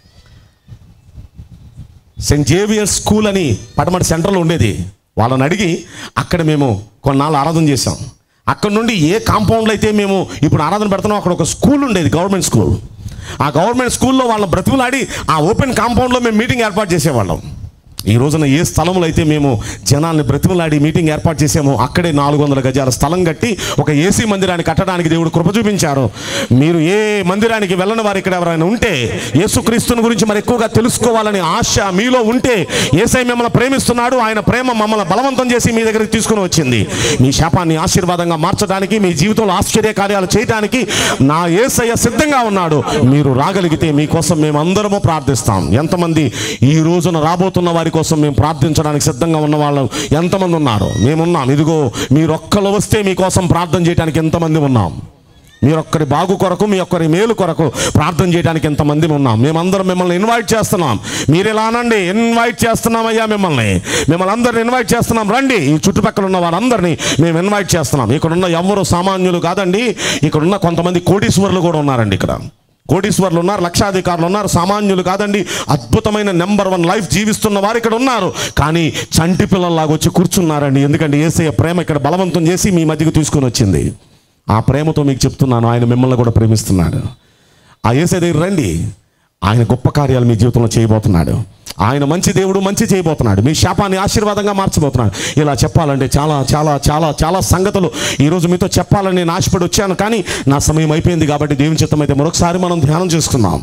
సెయింట్ జేవియర్ స్కూల్ అని పటమటి సెంటర్లో ఉండేది వాళ్ళని అడిగి అక్కడ మేము కొన్నాళ్ళు ఆరాధన చేసాం అక్కడ నుండి ఏ కాంపౌండ్లో అయితే మేము ఇప్పుడు ఆరాధన పెడుతున్నాం అక్కడ ఒక స్కూల్ ఉండేది గవర్నమెంట్ స్కూల్ ఆ గవర్నమెంట్ స్కూల్లో వాళ్ళని బ్రతిమలాడి ఆ ఓపెన్ కాంపౌండ్లో మేము మీటింగ్ ఏర్పాటు చేసేవాళ్ళం ఈ రోజున ఏ స్థలంలో అయితే మేము జనాల్ని బ్రతిమలాడి మీటింగ్ ఏర్పాటు చేసామో అక్కడే నాలుగు వందల గజాల స్థలం కట్టి ఒక ఏసీ మందిరాన్ని కట్టడానికి దేవుడు కృప చూపించారు మీరు ఏ మందిరానికి వెళ్ళని వారు ఇక్కడ ఎవరైనా ఉంటే యేసుక్రీస్తుని గురించి మరి ఎక్కువగా తెలుసుకోవాలని ఆశ మీలో ఉంటే ఏసై మిమ్మల్ని ప్రేమిస్తున్నాడు ఆయన ప్రేమ మమ్మల్ని బలవంతం చేసి మీ దగ్గరికి తీసుకుని వచ్చింది మీ శాపాన్ని ఆశీర్వాదంగా మార్చడానికి మీ జీవితంలో ఆశ్చర్య కార్యాలు చేయడానికి నా ఏసయ్య సిద్ధంగా ఉన్నాడు మీరు రాగలిగితే మీకోసం మేము అందరము ప్రార్థిస్తాం ఎంతమంది ఈ రోజున రాబోతున్న వారి కోసం మేము ప్రార్థించడానికి సిద్ధంగా ఉన్న వాళ్ళు ఎంతమంది ఉన్నారు మేమున్నాం ఇదిగో మీరు ఒక్కరు వస్తే మీకోసం ప్రార్థన చేయడానికి ఎంతమంది ఉన్నాం మీరొక్కరి బాగు కొరకు మీ ఒక్కరి మేలు కొరకు ప్రార్థన చేయడానికి ఎంతమంది ఉన్నాం మేమందరం మిమ్మల్ని ఇన్వైట్ చేస్తున్నాం మీరు ఇలా అనండి ఇన్వైట్ చేస్తున్నామయ్యా మిమ్మల్ని మిమ్మల్ని అందరిని ఇన్వైట్ చేస్తున్నాం రండి ఈ చుట్టుపక్కల ఉన్న వారందరినీ మేము ఇన్వైట్ చేస్తున్నాం ఇక్కడ ఉన్న ఎవరు సామాన్యులు కాదండి ఇక్కడ ఉన్న కొంతమంది కోటీశ్వరులు కూడా ఉన్నారండి ఇక్కడ కోటీశ్వర్లు ఉన్నారు లక్షాధికారులు ఉన్నారు సామాన్యులు కాదండి అద్భుతమైన నెంబర్ వన్ లైఫ్ జీవిస్తున్న వారు ఇక్కడ ఉన్నారు కానీ చంటి పిల్లల్లాగా వచ్చి కూర్చున్నారండి ఎందుకంటే ఏసయ్య ప్రేమ ఇక్కడ బలవంతం చేసి మీ మధ్యకు తీసుకొని వచ్చింది ఆ ప్రేమతో మీకు చెప్తున్నాను ఆయన మిమ్మల్ని కూడా ప్రేమిస్తున్నాడు ఆ ఏసే దగ్గర రండి ఆయన గొప్ప కార్యాలు మీ జీవితంలో చేయబోతున్నాడు ఆయన మంచి దేవుడు మంచి చేయబోతున్నాడు మీ శాపాన్ని ఆశీర్వాదంగా మార్చబోతున్నాడు ఇలా చెప్పాలంటే చాలా చాలా చాలా చాలా సంగతులు ఈరోజు మీతో చెప్పాలని నేను ఆశపడి వచ్చాను కానీ నా సమయం అయిపోయింది కాబట్టి దేవుని చిత్తం అయితే మరొకసారి మనం ధ్యానం చేసుకుందాం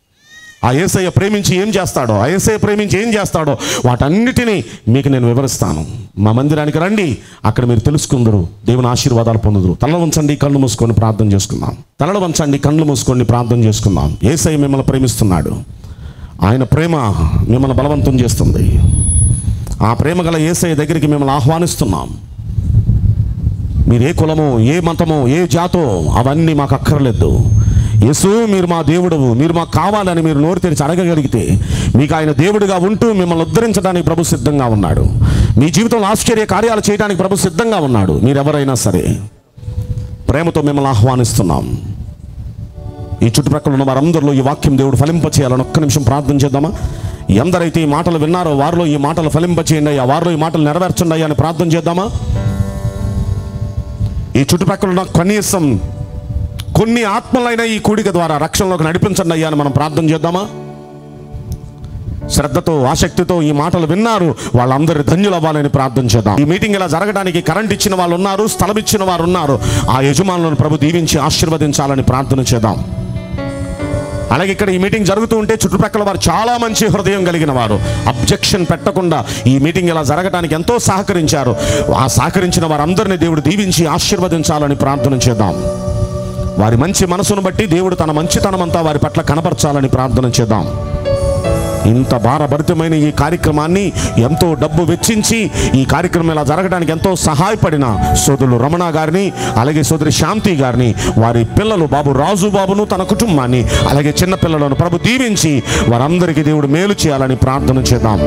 ఆ ఏసయ్య ప్రేమించి ఏం చేస్తాడో ఆ ఏసయ్య ప్రేమించి ఏం చేస్తాడో వాటన్నిటినీ మీకు నేను వివరిస్తాను మా మందిరానికి రండి అక్కడ మీరు తెలుసుకుందరు దేవుని ఆశీర్వాదాలు పొందుదురు తల వంచండి కళ్ళు మూసుకొని ప్రార్థన చేసుకుందాం తలలు వంచండి కళ్ళు మూసుకొని ప్రార్థన చేసుకుందాం ఏసయ్య మిమ్మల్ని ప్రేమిస్తున్నాడు ఆయన ప్రేమ మిమ్మల్ని బలవంతం చేస్తుంది ఆ ప్రేమ గల ఏసయ్య దగ్గరికి మిమ్మల్ని ఆహ్వానిస్తున్నాం మీరు ఏ కులమో ఏ మతమో ఏ జాతో అవన్నీ మాకు అక్కర్లేదు యేసు మీరు మా దేవుడు మీరు మాకు కావాలని మీరు నోరు తెరిచి అడగగలిగితే మీకు ఆయన దేవుడిగా ఉంటూ మిమ్మల్ని ఉద్ధరించడానికి ప్రభు సిద్ధంగా ఉన్నాడు మీ జీవితంలో ఆశ్చర్య కార్యాలు చేయడానికి ప్రభు సిద్ధంగా ఉన్నాడు మీరెవరైనా సరే ప్రేమతో మిమ్మల్ని ఆహ్వానిస్తున్నాం ఈ చుట్టుప్రక్కల ఉన్న వారందరిలో ఈ వాక్యం దేవుడు ఫలింపచేయాలని ఒక్క నిమిషం ప్రార్థన చేద్దామా ఎందరైతే ఈ మాటలు విన్నారో వారిలో ఈ మాటలు ఫలింపచేయండి అయ్యా వారిలో ఈ మాటలు నెరవేర్చండి అయ్యా అని ప్రార్థన చేద్దామా ఈ చుట్టుపక్కల ఉన్న కనీసం కొన్ని ఆత్మలైన ఈ కూడిక ద్వారా రక్షణలోకి నడిపించండి అయ్యా అని మనం ప్రార్థన చేద్దామా శ్రద్ధతో ఆసక్తితో ఈ మాటలు విన్నారు వాళ్ళందరూ ధన్యులు అవ్వాలని ప్రార్థన చేద్దాం ఈ మీటింగ్ ఇలా జరగడానికి కరెంట్ ఇచ్చిన వాళ్ళు ఉన్నారు స్థలం ఇచ్చిన వారు ఉన్నారు ఆ యజమానులను ప్రభు దీవించి ఆశీర్వదించాలని ప్రార్థన చేద్దాం అలాగే ఇక్కడ ఈ మీటింగ్ జరుగుతూ ఉంటే చుట్టుపక్కల వారు చాలా మంచి హృదయం కలిగిన వారు అబ్జెక్షన్ పెట్టకుండా ఈ మీటింగ్ ఇలా జరగడానికి ఎంతో సహకరించారు ఆ సహకరించిన వారందరినీ దేవుడు దీవించి ఆశీర్వదించాలని ప్రార్థన చేద్దాం వారి మంచి మనసును బట్టి దేవుడు తన మంచితనమంతా వారి పట్ల కనపరచాలని ప్రార్థన చేద్దాం ఇంత భారభరితమైన ఈ కార్యక్రమాన్ని ఎంతో డబ్బు వెచ్చించి ఈ కార్యక్రమం ఇలా జరగడానికి ఎంతో సహాయపడిన సోదరులు రమణ గారిని అలాగే సోదరి శాంతి గారిని వారి పిల్లలు బాబు రాజు బాబును తన కుటుంబాన్ని అలాగే చిన్న పిల్లలను ప్రభు దీవించి వారందరికీ దేవుడు మేలు చేయాలని ప్రార్థన చేద్దాం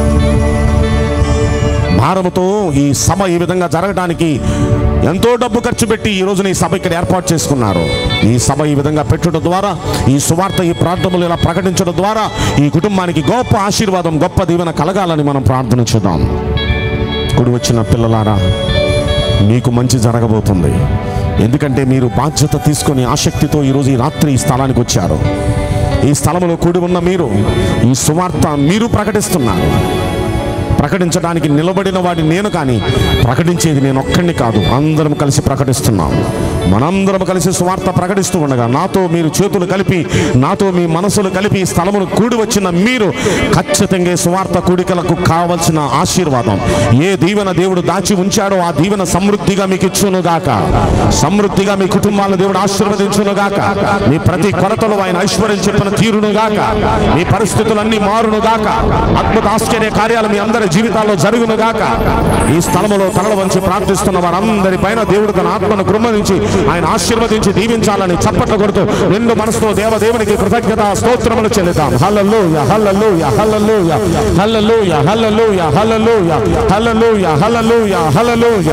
భారముతో ఈ సభ ఈ విధంగా జరగడానికి ఎంతో డబ్బు ఖర్చు పెట్టి ఈ రోజున ఈ సభ ఇక్కడ ఏర్పాటు చేసుకున్నారు ఈ సభ ఈ విధంగా పెట్టడం ద్వారా ఈ సువార్త ఈ ప్రార్థనలు ఇలా ప్రకటించడం ద్వారా ఈ కుటుంబానికి గొప్ప ఆశీర్వాదం గొప్ప దీవెన కలగాలని మనం ప్రార్థన చేద్దాం కుడి వచ్చిన పిల్లలారా మీకు మంచి జరగబోతుంది ఎందుకంటే మీరు బాధ్యత తీసుకొని ఆసక్తితో ఈరోజు ఈ రాత్రి ఈ స్థలానికి వచ్చారు ఈ స్థలంలో కూడి ఉన్న మీరు ఈ సువార్త మీరు ప్రకటిస్తున్నారు ప్రకటించడానికి నిలబడిన వాడిని నేను కానీ ప్రకటించేది నేను ఒక్కడిని కాదు అందరం కలిసి ప్రకటిస్తున్నాం మనందరం కలిసి సువార్త ప్రకటిస్తూ ఉండగా నాతో మీరు చేతులు కలిపి నాతో మీ మనసులు కలిపి ఈ స్థలమును కూడి వచ్చిన మీరు ఖచ్చితంగా ఈ సువార్త కూడికలకు కావలసిన ఆశీర్వాదం ఏ దీవెన దేవుడు దాచి ఉంచాడో ఆ దీవెన సమృద్ధిగా మీకు ఇచ్చును గాక సమృద్ధిగా మీ కుటుంబాలను దేవుడు ఆశీర్వదించును గాక మీ ప్రతి కొరతలో ఆయన ఐశ్వర్యం చెప్పిన తీరును గాక మీ పరిస్థితులన్నీ మారును గాక అద్భుత ఆశ్చర్య కార్యాలు మీ అందరి జీవితాల్లో జరుగును గాక ఈ స్థలములో తలల వంచి ప్రార్థిస్తున్న వారందరి పైన దేవుడు తన ఆత్మను కృమ్మరించి ఆయన ఆశీర్వదించి దీవించాలని చప్పట్లు కొడుతూ రెండు మనసుతో దేవదేవునికి కృతజ్ఞత స్తోత్రములు చెల్లిద్దాం హల్లెలూయ హల్లెలూయ హల్లెలూయ హల్లెలూయ హల్లెలూయ హల్లెలూయ హల్లెలూయ హల్లెలూయ హల్లెలూయ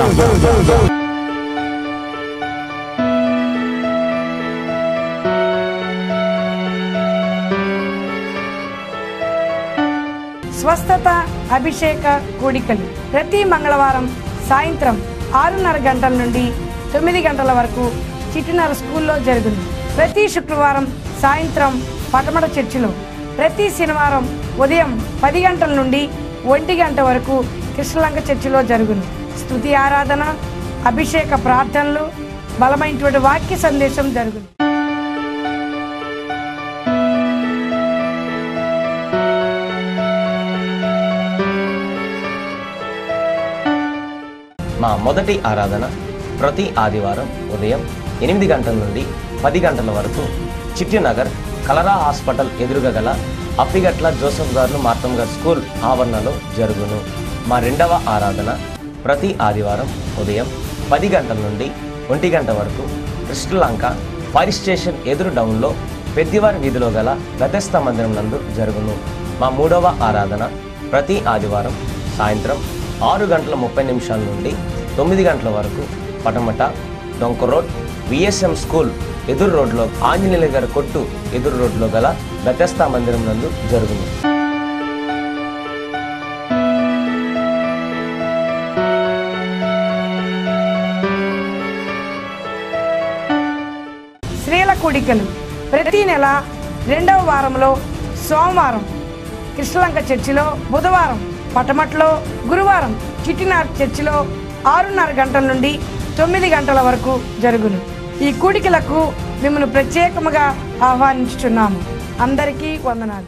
స్వస్థత అభిషేక కూడికలు ప్రతి మంగళవారం సాయంత్రం ఆరున్నర గంటల నుండి తొమ్మిది గంటల వరకు చిట్టినర స్కూల్లో జరుగును ప్రతి శుక్రవారం సాయంత్రం పటమట చర్చిలో ప్రతి శనివారం ఉదయం పది గంటల నుండి ఒంటి గంట వరకు కృష్ణలంక చర్చిలో జరుగును స్తుతి ఆరాధన అభిషేక ప్రార్థనలు బలమైనటువంటి వాక్య సందేశం జరుగును మా మొదటి ఆరాధన ప్రతి ఆదివారం ఉదయం ఎనిమిది గంటల నుండి పది గంటల వరకు చిట్టినగర్ కలరా హాస్పిటల్ ఎదురుగా గల అప్పిగట్ల జోసఫ్ గారు మార్తం గారు స్కూల్ ఆవరణలో జరుగును మా రెండవ ఆరాధన ప్రతి ఆదివారం ఉదయం పది గంటల నుండి ఒంటి గంట వరకు కృష్ణలంక ఫైర్ స్టేషన్ ఎదురు డౌన్లో పెద్దివారి వీధిలో గల గతస్థ మందిరం నందు జరుగును మా మూడవ ఆరాధన ప్రతి ఆదివారం సాయంత్రం ఆరు గంటల ముప్పై నిమిషాల నుండి తొమ్మిది గంటల వరకు పటమట డొంక రోడ్ విఎస్ఎం స్కూల్ ఎదురు రోడ్లో ఆంజనేయుల గారి కొట్టు ఎదురు రోడ్లో గల బెతస్తా మందిరం నందు జరుగును స్త్రీల కూడికలు ప్రతి నెల రెండవ వారంలో సోమవారం కృష్ణలంక చర్చిలో బుధవారం పటమట్లో గురువారం చిట్టినార్ చర్చిలో ఆరున్నర గంటల నుండి తొమ్మిది గంటల వరకు జరుగును ఈ కూడికలకు మిమ్మల్ని ప్రత్యేకముగా ఆహ్వానించుచున్నాము అందరికీ వందనాలు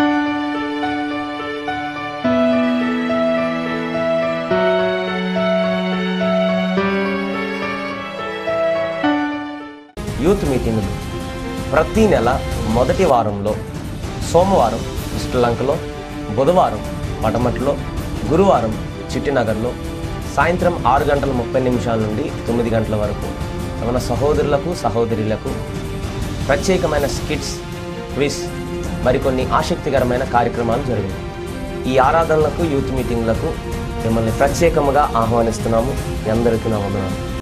యూత్ మీటింగులు ప్రతి నెల మొదటి వారంలో సోమవారం శ్రీలంకలో బుధవారం పటమట్లో గురువారం చిట్టినగర్లో సాయంత్రం ఆరు గంటల ముప్పై నిమిషాల నుండి తొమ్మిది గంటల వరకు మన సహోదరులకు సహోదరులకు ప్రత్యేకమైన స్కిట్స్ క్విజ్ మరికొన్ని ఆసక్తికరమైన కార్యక్రమాలు జరిగాయి ఈ ఆరాధనలకు యూత్ మీటింగ్లకు మిమ్మల్ని ప్రత్యేకముగా ఆహ్వానిస్తున్నాము మీ అందరికీ నా వందనాలు